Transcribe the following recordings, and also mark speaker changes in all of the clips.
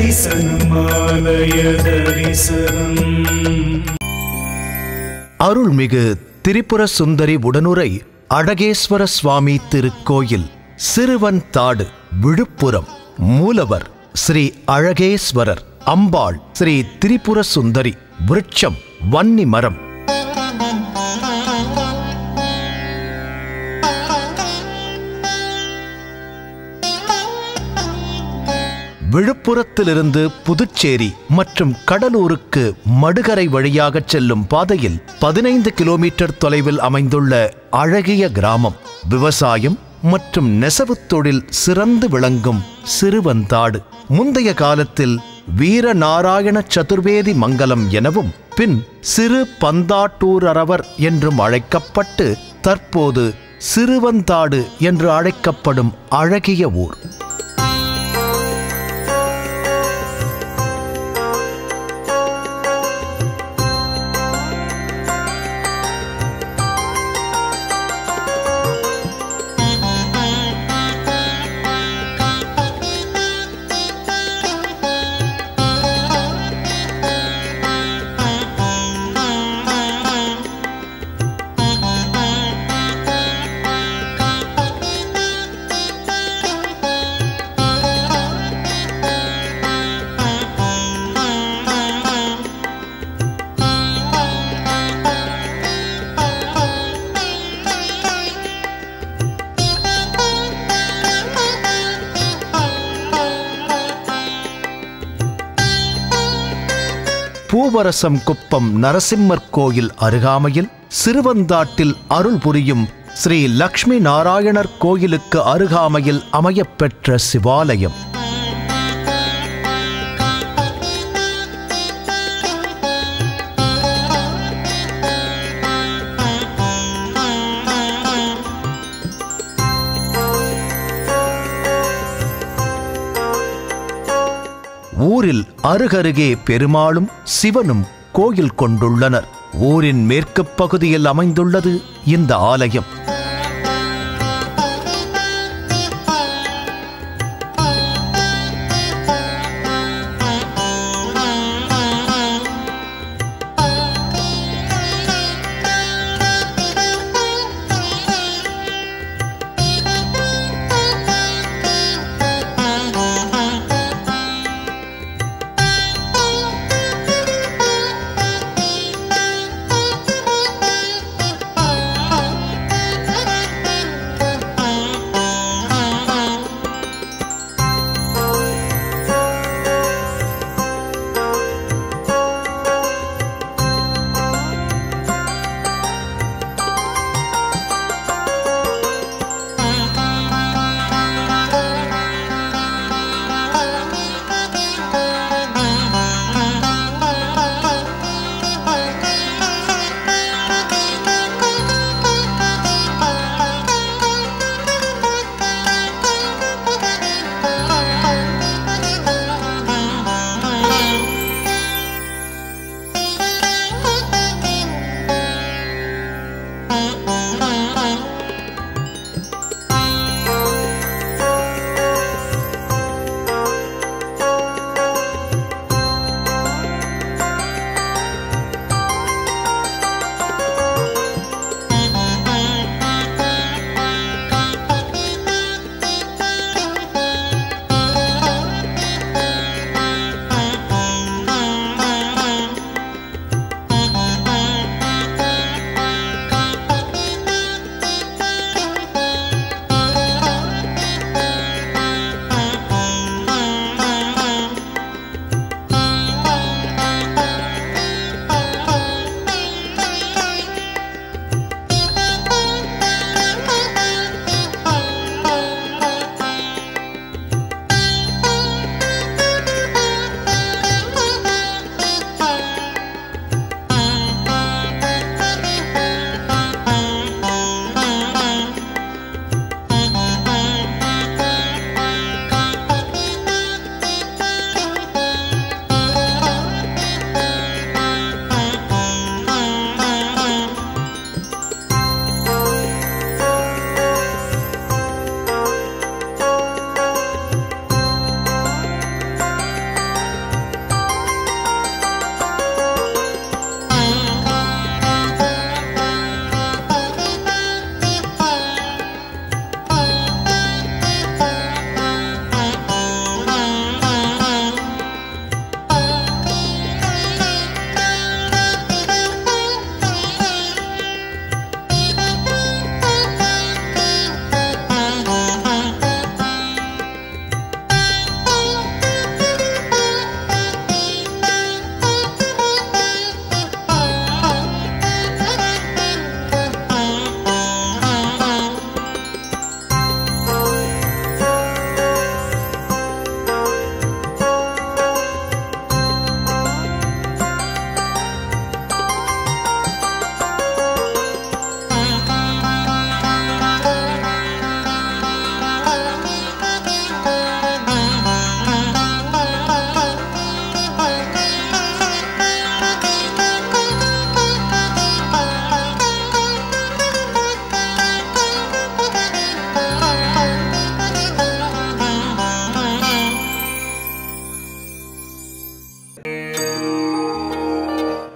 Speaker 1: தரிசனமாலய தரிசனம்
Speaker 2: அருள்மிகு திரிபுர சுந்தரி உடனுரை அழகேஸ்வர சுவாமி திருக்கோயில் சிறுவன்தாடு விழுப்புரம் மூலவர் ஸ்ரீ அழகேஸ்வரர் அம்பாள் ஸ்ரீ திரிபுர சுந்தரி விருட்சம் வன்னி மரம் விழுப்புரத்திலிருந்து புதுச்சேரி மற்றும் கடலூருக்கு மடுகரை வழியாகச் செல்லும் பாதையில் பதினைந்து கிலோமீட்டர் தொலைவில் அமைந்துள்ள அழகிய கிராமம் விவசாயம் மற்றும் நெசவுத் தொழில் சிறந்து விளங்கும் சிறுவந்தாடு முந்தைய காலத்தில் வீரநாராயண சதுர்வேதி மங்கலம் எனவும் பின் சிறு பந்தாட்டூரரவர் என்றும் அழைக்கப்பட்டு தற்போது சிறுவந்தாடு என்று அழைக்கப்படும் அழகிய ஊர் பூவரசம் குப்பம் நரசிம்மர் கோயில் அருகாமையில் சிறுவந்தாட்டில் அருள் புரியும் ஸ்ரீ லக்ஷ்மி நாராயணர் கோயிலுக்கு அருகாமையில் அமையப்பெற்ற சிவாலயம் ஊரில் அருகருகே பெருமாளும் சிவனும் கோயில் கொண்டுள்ளனர் ஊரின் மேற்குப் பகுதியில் அமைந்துள்ளது இந்த ஆலயம்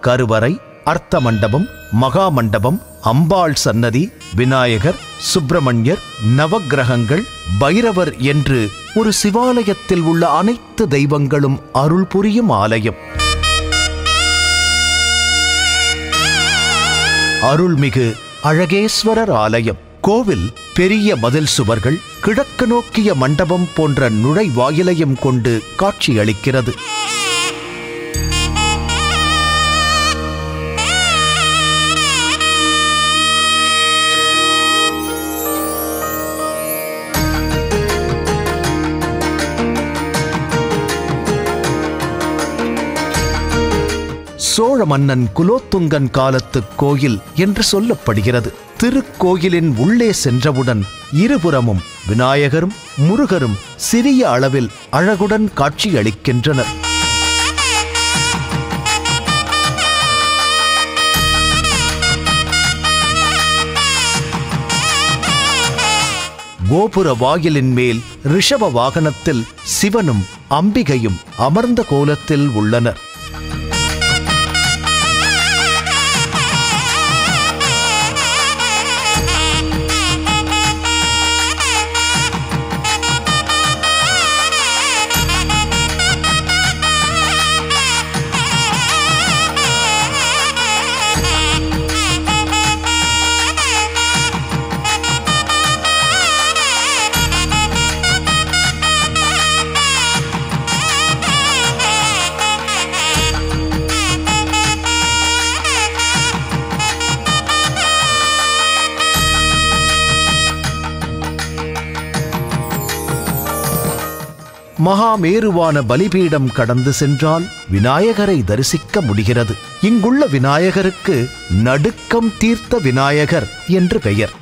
Speaker 2: கருவறை அர்த்த மண்டபம் மகா மண்டபம் அம்பாள் சன்னதி விநாயகர் சுப்பிரமணியர் நவக்கிரகங்கள் பைரவர் என்று ஒரு சிவாலயத்தில் உள்ள அனைத்து தெய்வங்களும் அருள் புரியும் ஆலயம் அருள்மிகு அழகேஸ்வரர் ஆலயம் கோவில் பெரிய மதில் சுவர்கள் கிழக்கு நோக்கிய மண்டபம் போன்ற நுழைவாயிலையும் கொண்டு காட்சியளிக்கிறது சோழ மன்னன் குலோத்துங்கன் காலத்து கோயில் என்று சொல்லப்படுகிறது திருக்கோயிலின் உள்ளே சென்றவுடன் இருபுறமும் விநாயகரும் முருகரும் சிறிய அளவில் அழகுடன் காட்சியளிக்கின்றனர் கோபுர வாயிலின் மேல் ரிஷப வாகனத்தில் சிவனும் அம்பிகையும் அமர்ந்த கோலத்தில் உள்ளனர் மகாமேருவான பலிபீடம் கடந்து சென்றால் விநாயகரை தரிசிக்க முடிகிறது இங்குள்ள விநாயகருக்கு நடுக்கம் தீர்த்த விநாயகர் என்று பெயர்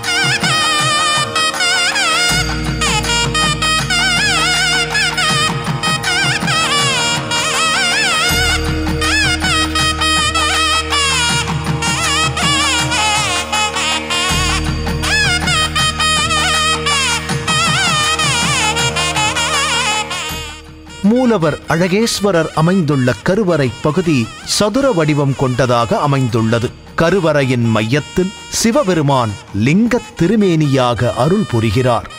Speaker 2: மூலவர் அழகேஸ்வரர் அமைந்துள்ள கருவறை பகுதி சதுர வடிவம் கொண்டதாக அமைந்துள்ளது கருவறையின் மையத்தில் சிவபெருமான் லிங்கத் திருமேனியாக அருள் புரிகிறார்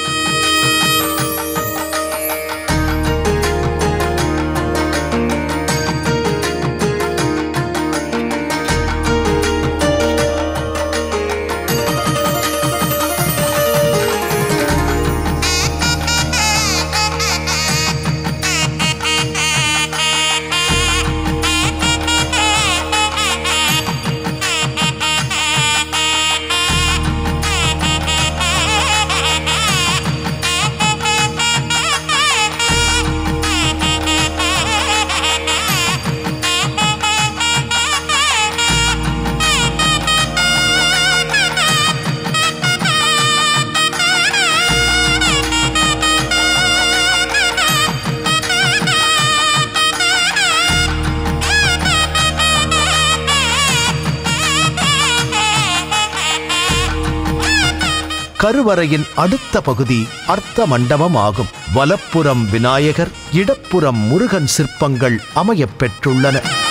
Speaker 2: கருவறையின் அடுத்த பகுதி அர்த்த மண்டபம் ஆகும் வலப்புறம் விநாயகர் இடப்புறம் முருகன் சிற்பங்கள் அமையப் பெற்றுள்ளன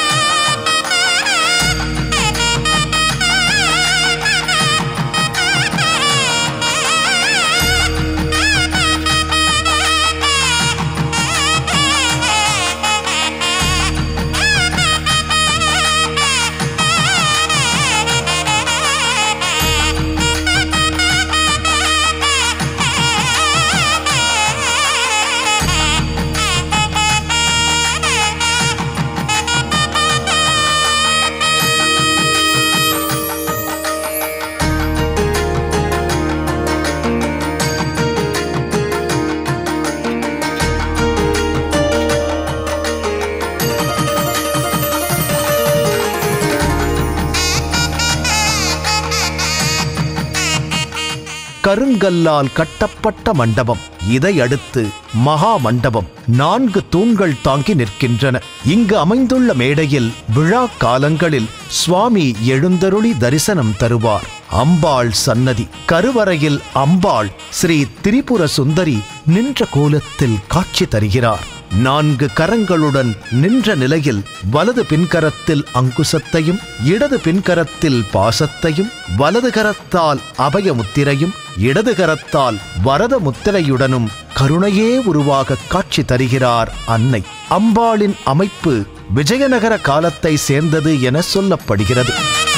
Speaker 2: கருங்கல்லால் கட்டப்பட்ட மண்டபம் இதையடுத்து மகா மண்டபம் நான்கு தூண்கள் தாங்கி நிற்கின்றன இங்கு அமைந்துள்ள மேடையில் விழா காலங்களில் சுவாமி எழுந்தருளி தரிசனம் தருவார் அம்பாள் சன்னதி கருவறையில் அம்பாள் ஸ்ரீ திரிபுர சுந்தரி நின்ற கோலத்தில் காட்சி தருகிறார் நான்கு கரங்களுடன் நின்ற நிலையில் வலது பின்கரத்தில் அங்குசத்தையும் இடது பின்கரத்தில் பாசத்தையும் வலது கரத்தால் அபய முத்திரையும் இடது கரத்தால் வரத முத்திரையுடனும் கருணையே உருவாக காட்சி தருகிறார் அன்னை அம்பாளின் அமைப்பு விஜயநகர காலத்தை சேர்ந்தது என சொல்லப்படுகிறது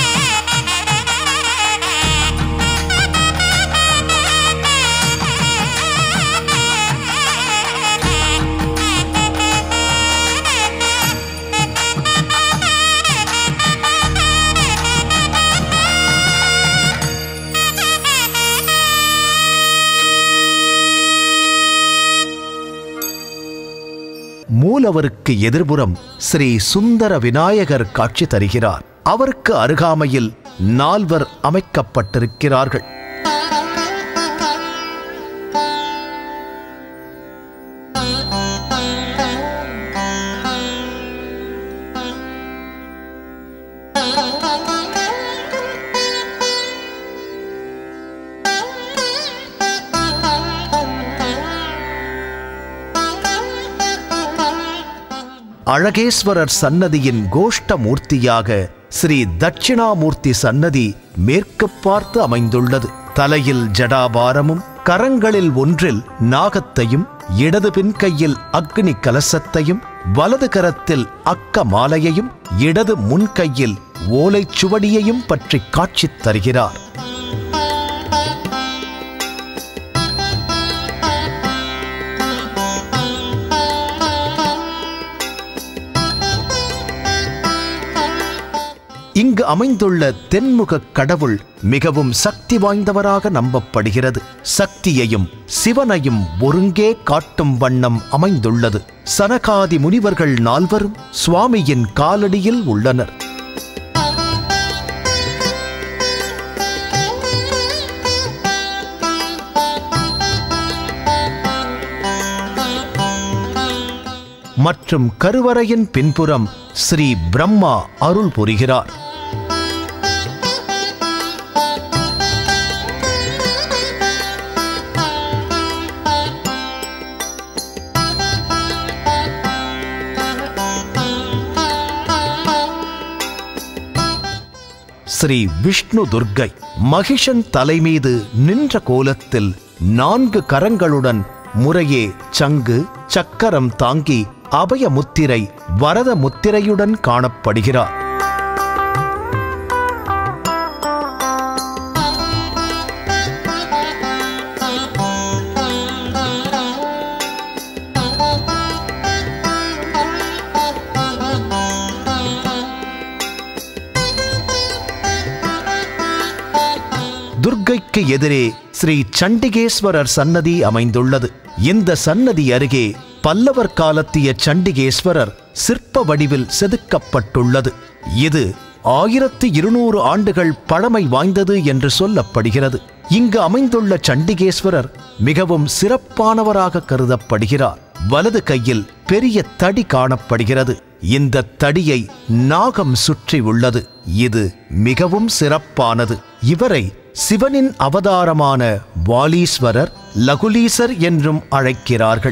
Speaker 2: மூலவருக்கு எதிர்புறம் ஸ்ரீ சுந்தர விநாயகர் காட்சி தருகிறார் அவருக்கு அருகாமையில் நால்வர் அமைக்கப்பட்டிருக்கிறார்கள் அழகேஸ்வரர் சன்னதியின் கோஷ்ட மூர்த்தியாக ஸ்ரீ தட்சிணாமூர்த்தி சன்னதி மேற்கு பார்த்து அமைந்துள்ளது தலையில் ஜடாபாரமும் கரங்களில் ஒன்றில் நாகத்தையும் இடது பின்கையில் அக்னி கலசத்தையும் வலது கரத்தில் அக்க மாலையையும் இடது முன்கையில் ஓலைச் சுவடியையும் பற்றி காட்சி தருகிறார் இங்கு அமைந்துள்ள தென்முக கடவுள் மிகவும் சக்தி வாய்ந்தவராக நம்பப்படுகிறது சக்தியையும் சிவனையும் ஒருங்கே காட்டும் வண்ணம் அமைந்துள்ளது சனகாதி முனிவர்கள் நால்வரும் சுவாமியின் காலடியில் உள்ளனர் மற்றும் கருவறையின் பின்புறம் ஸ்ரீ பிரம்மா அருள் புரிகிறார் ஸ்ரீ விஷ்ணு துர்க்கை மகிஷன் தலைமீது நின்ற கோலத்தில் நான்கு கரங்களுடன் முறையே சங்கு சக்கரம் தாங்கி அபய முத்திரை வரத முத்திரையுடன் காணப்படுகிறார் துர்க்கைக்கு எதிரே ஸ்ரீ சண்டிகேஸ்வரர் சன்னதி அமைந்துள்ளது இந்த சன்னதி அருகே பல்லவர் காலத்திய சண்டிகேஸ்வரர் சிற்ப வடிவில் செதுக்கப்பட்டுள்ளது இது ஆயிரத்து இருநூறு ஆண்டுகள் பழமை வாய்ந்தது என்று சொல்லப்படுகிறது இங்கு அமைந்துள்ள சண்டிகேஸ்வரர் மிகவும் சிறப்பானவராக கருதப்படுகிறார் வலது கையில் பெரிய தடி காணப்படுகிறது இந்த தடியை நாகம் சுற்றி உள்ளது இது மிகவும் சிறப்பானது இவரை சிவனின் அவதாரமான வாலீஸ்வரர் லகுலீசர் என்றும் அழைக்கிறார்கள்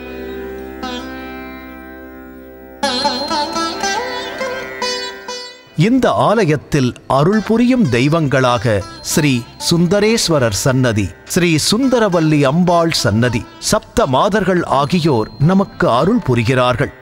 Speaker 2: இந்த ஆலயத்தில் அருள் புரியும் தெய்வங்களாக ஸ்ரீ சுந்தரேஸ்வரர் சன்னதி ஸ்ரீ சுந்தரவல்லி அம்பாள் சன்னதி சப்த மாதர்கள் ஆகியோர் நமக்கு அருள் புரிகிறார்கள்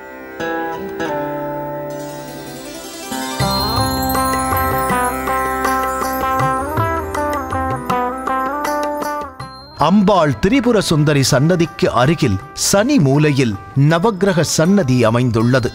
Speaker 2: அம்பாள் திரிபுர சுந்தரி சன்னதிக்கு அருகில் சனி மூலையில் நவக்கிரக சன்னதி அமைந்துள்ளது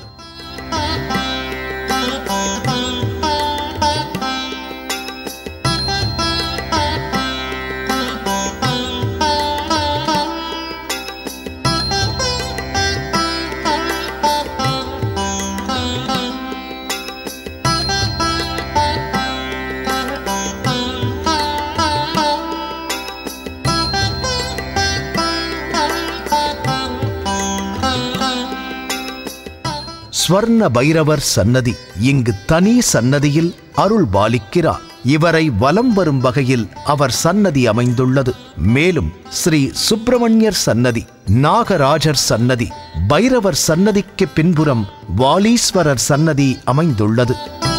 Speaker 2: ஸ்வர்ண பைரவர் சன்னதி இங்கு தனி சன்னதியில் அருள் பாலிக்கிறார் இவரை வலம் வரும் வகையில் அவர் சன்னதி அமைந்துள்ளது மேலும் ஸ்ரீ சுப்பிரமணியர் சன்னதி நாகராஜர் சன்னதி பைரவர் சன்னதிக்கு பின்புறம் வாலீஸ்வரர் சன்னதி அமைந்துள்ளது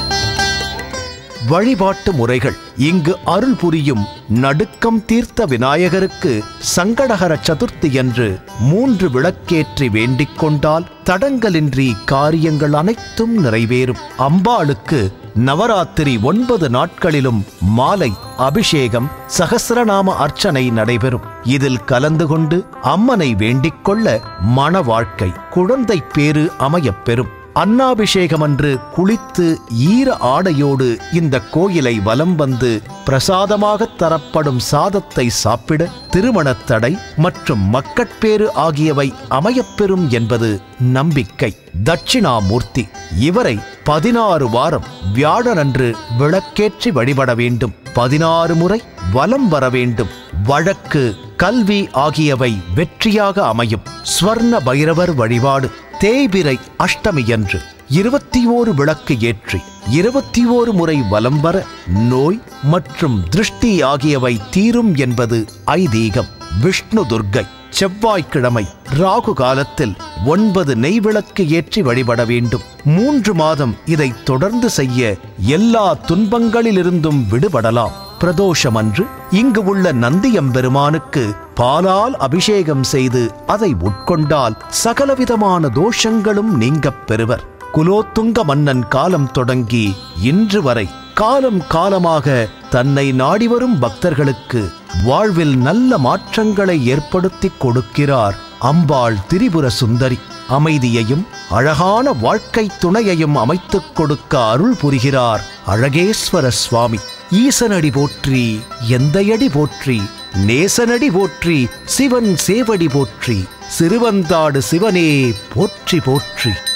Speaker 2: வழிபாட்டு முறைகள் இங்கு அருள் புரியும் நடுக்கம் தீர்த்த விநாயகருக்கு சங்கடஹர சதுர்த்தி என்று மூன்று விளக்கேற்றி வேண்டிக் கொண்டால் தடங்கலின்றி காரியங்கள் அனைத்தும் நிறைவேறும் அம்பாளுக்கு நவராத்திரி ஒன்பது நாட்களிலும் மாலை அபிஷேகம் சகசிரநாம அர்ச்சனை நடைபெறும் இதில் கலந்து கொண்டு அம்மனை வேண்டிக் கொள்ள மன வாழ்க்கை குழந்தை பேறு அமையப் பெறும் அன்னாபிஷேகம் அன்று குளித்து ஈர ஆடையோடு இந்த கோயிலை வலம் வந்து பிரசாதமாக தரப்படும் சாதத்தை சாப்பிட திருமணத் தடை மற்றும் மக்கட்பேறு ஆகியவை அமையப்பெறும் என்பது நம்பிக்கை தட்சிணாமூர்த்தி இவரை பதினாறு வாரம் வியாழனன்று விளக்கேற்றி வழிபட வேண்டும் பதினாறு முறை வலம் வர வேண்டும் வழக்கு கல்வி ஆகியவை வெற்றியாக அமையும் ஸ்வர்ண பைரவர் வழிபாடு தேய்பிரை அஷ்டமியன்று இருபத்தி ஓரு விளக்கு ஏற்றி இருபத்தி ஓரு முறை வலம் வர நோய் மற்றும் திருஷ்டி ஆகியவை தீரும் என்பது ஐதீகம் விஷ்ணு துர்க்கை செவ்வாய்க்கிழமை ராகு காலத்தில் ஒன்பது நெய்விளக்கு ஏற்றி வழிபட வேண்டும் மூன்று மாதம் இதை தொடர்ந்து செய்ய எல்லா துன்பங்களிலிருந்தும் விடுபடலாம் பிரதோஷமன்று இங்கு உள்ள நந்தியம்பெருமானுக்கு பாலால் அபிஷேகம் செய்து அதை உட்கொண்டால் சகலவிதமான தோஷங்களும் நீங்கப் பெறுவர் குலோத்துங்க மன்னன் காலம் தொடங்கி இன்று வரை காலம் காலமாக தன்னை நாடி வரும் பக்தர்களுக்கு வாழ்வில் நல்ல மாற்றங்களை ஏற்படுத்தி கொடுக்கிறார் அம்பாள் திரிபுர சுந்தரி அமைதியையும் அழகான வாழ்க்கை துணையையும் அமைத்துக் கொடுக்க அருள் புரிகிறார் அழகேஸ்வர சுவாமி ஈசனடி போற்றி எந்தையடி போற்றி நேசனடி போற்றி சிவன் சேவடி போற்றி சிறுவந்தாடு சிவனே போற்றி போற்றி